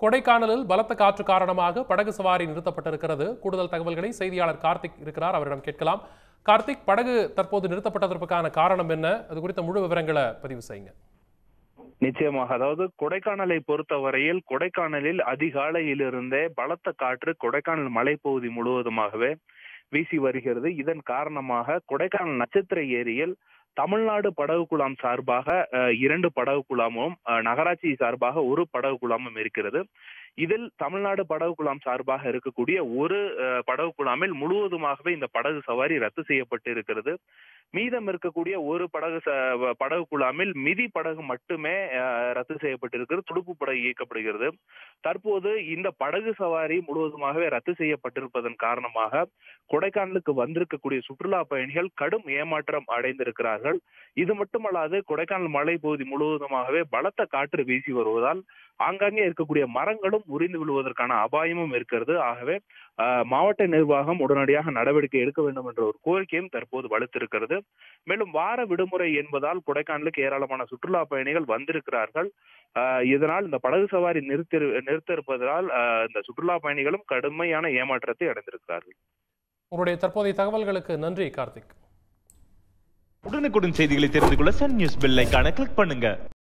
கொடைக்கானலில் பலத்த காற்று காரணமாக படகு சவாரி நிறுத்தப்பட்டிருக்கிறது கூடுதல் தகவல்களை செய்தியாளர் கார்த்திக் இருக்கிறார் அவரிடம் கேட்கலாம் கார்த்திக் படகு தற்போது நிறுத்தப்பட்டதற்கான காரணம் என்ன அது குறித்த முழு விவரங்களை பதிவு செய்யுங்க நிச்சயமாக அதாவது கொடைக்கானலை பொறுத்தவரையில் கொடைக்கானலில் அதிகாலையிலிருந்தே பலத்த காற்று கொடைக்கானல் மலைப்பகுதி முழுவதுமாகவே வீசி வருகிறது இதன் காரணமாக கொடைக்கானல் நட்சத்திர ஏரியில் தமிழ்நாடு படகு குழாம் சார்பாக அஹ், இரண்டு படகு குழாமும் அஹ், நகராட்சி சார்பாக ஒரு படகு குழாமும் இருக்கிறது இதில் தமிழ்நாடு படகு குழாம் சார்பாக இருக்கக்கூடிய ஒரு அஹ், படகு குழாமில் முழுவதுமாகவே இந்த படகு சவாரி ரத்து செய்யப்பட்டு இருக்கிறது மீதம் இருக்கக்கூடிய ஒரு படகு ச- படகு குழாமில் மிதி படகு மட்டுமே அஹ், ரத்து செய்யப்பட்டிருக்கிறது துடுப்பு படகு இயக்கப்படுகிறது தற்போது இந்த படகு சவாரி முழுவதுமாகவே ரத்து செய்யப்பட்டிருப்பதன் காரணமாக கொடைக்கானலுக்கு வந்திருக்கக்கூடிய சுற்றுலா பயணிகள் கடும் ஏமாற்றம் அடைந்திருக்கிறார்கள் இது மட்டுமல்லாது கொடைக்கானல் மலைப்பகுதி முழுவதுமாகவே பலத்த காற்று வீசி வருவதால் ஆங்காங்கே இருக்கக்கூடிய மரங்களும் முறிந்து விழுவதற்கான அபாயமும் இருக்கிறது ஆகவே அஹ், மாவட்ட நிர்வாகம் உடனடியாக நடவடிக்கை எடுக்க வேண்டும் என்ற ஒரு கோரிக்கையும் தற்போது வலுத்திருக்கிறது மேலும் வார விடுமுறை என்பதால் கொடைக்கானலுக்கு ஏராளமான சுற்றுலா பயணிகள் வந்திருக்கிறார்கள் அஹ், இதனால் இந்த படகு சவாரி நிறுத்தி நிறுத்த இருப்பதால் அஹ், இந்த சுற்றுலா பயணிகளும் கடுமையான ஏமாற்றத்தை அடைந்திருக்கிறார்கள் உங்களுடைய தற்போதைய தகவல்களுக்கு நன்றி கார்த்திக் உடனுக்குடன் செய்திகளை தெரிந்து கொள்ள சன் நியூஸ் பெல் ஐகானை கிளிக் பண்ணுங்க